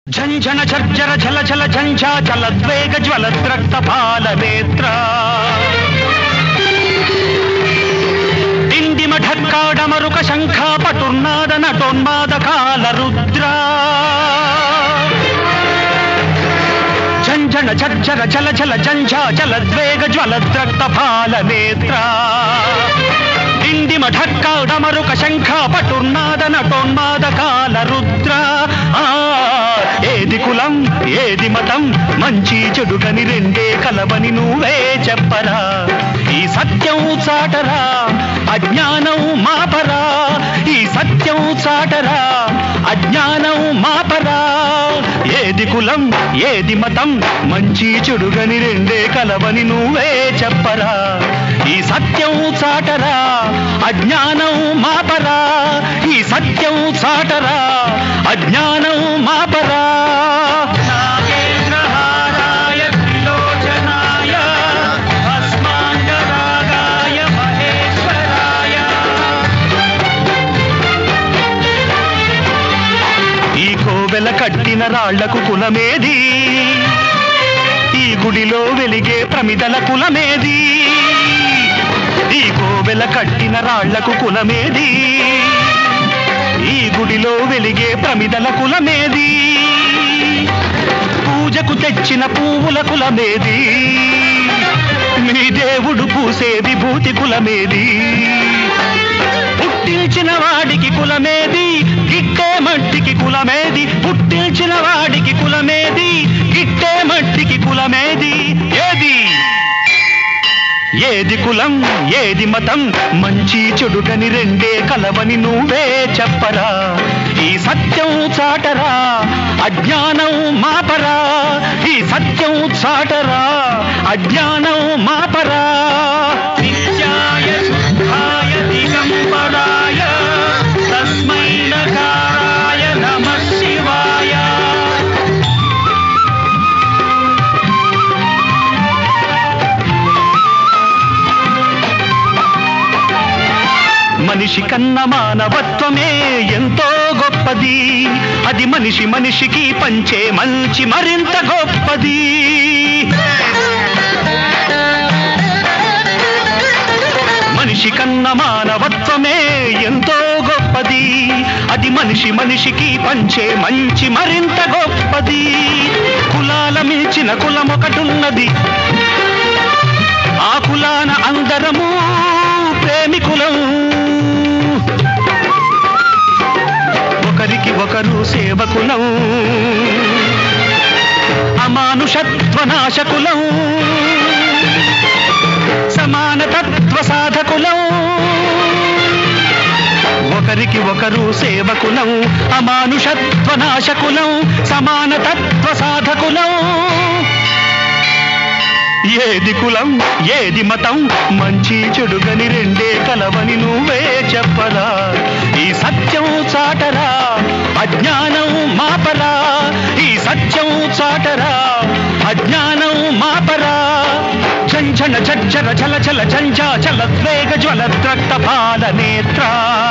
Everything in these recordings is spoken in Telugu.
ఝంఝణ ఝర్జర ఝల ఝల ఝంఝా జలద్వేగ జ్వలద్రక్త పాల నేత్ర డిండిమ ఢక్కాడమరుక శంఖ పటుర్నాద నటోన్మాద కాల రుద్ర ఝంఝణ ఝర్జర ఝల ఝల ఝంఝా జలద్వేగ జ్వలద్రక్త పాల నేత్ర డిండిమ ఢక్కాడమరుక శంఖ పటుర్నాద నటోన్మాద కాల రుద్ర ఆ, ఏది కులం ఏది మతం మంచి చెడుగని రెండే కలవని నువ్వే చెప్పరా ఈ సత్యం చాటరా అజ్ఞానం మాపరా ఈ సత్యం చాటరా అజ్ఞానం మాపరా ఏది కులం ఏది మతం మంచి చెడుగని రెండే కలవని నువ్వే చెప్పరా ఈ సత్యం చాటరా అజ్ఞానం మాపరా ఈ సత్యం చాటరా అజ్ఞానం మాపరా నాగేంద్రహారాయ త్రిలోచనాయ భస్మాంగరాగాయ మహేశ్వరాయ ఈ కోవెల కట్టిన రాళ్లకు కులమేది ఈ గుడిలో వెలిగే ప్రమిదల కులమేది ఈ కోవెల కట్టిన రాళ్లకు కులమేది ఈ గుడిలో వెలిగే ప్రమిదల కులమేది పూజకు తెచ్చిన పువ్వుల కులమేది మీ దేవుడు పూసే విభూతి కులమేది పుట్టించిన వాడికి కులమేది గిట్టే మట్టికి కులమేది పుట్టించిన వాడికి కులమేది గిట్టే మట్టికి కులమేది ఏది ఏది కులం ఏది మతం మంచి చెడుగని రెండే కలవని నువ్వే చెప్పరా ఈ సత్యం చాటరా అజ్ఞానం మాపరా ఈ సత్యం చాటరా అజ్ఞానం మాపరా నిత్యాయ శుద్ధాయ దిగంబరాయ తస్మై నకారాయ నమః శివాయ మనిషి కన్న మానవత్వమే ఎంతో గొప్పది అది మనిషి మనిషికి పంచే మంచి మరింత గొప్పది మనిషి కన్న మానవత్వమే ఎంతో గొప్పది అది మనిషి మనిషికి పంచే మంచి మరింత గొప్పది కులాల మించిన కులం ఒకటున్నది ఆ కులాన అందరము ప్రేమికులం ఒకరికి ఒకరు సేవకులం అమానుషత్వ నాశకులం సమానతత్వ సాధకులం ఒకరికి ఒకరు సేవకులం అమానుషత్వ నాశకులం సమానతత్వ సాధకులం ఏది కులం ఏది మతం మంచి చెడుగని రెండే కలవని నువ్వే చెప్పరా ఈ సత్యం చాటరా అజ్ఞానం మాపరా ఈ సత్యం చాటరా అజ్ఞానం మాపరా ఝంఝణ ఝర్జర ఝల ఝల ఝంఝా ఝలద్వేగ జ్వలద్రక్త పాల నేత్ర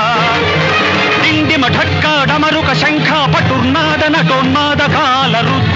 డిండిమ ఢక్కాడమరుక శంఖ పటుర్నాద నటోన్మాద కాల రుద్ర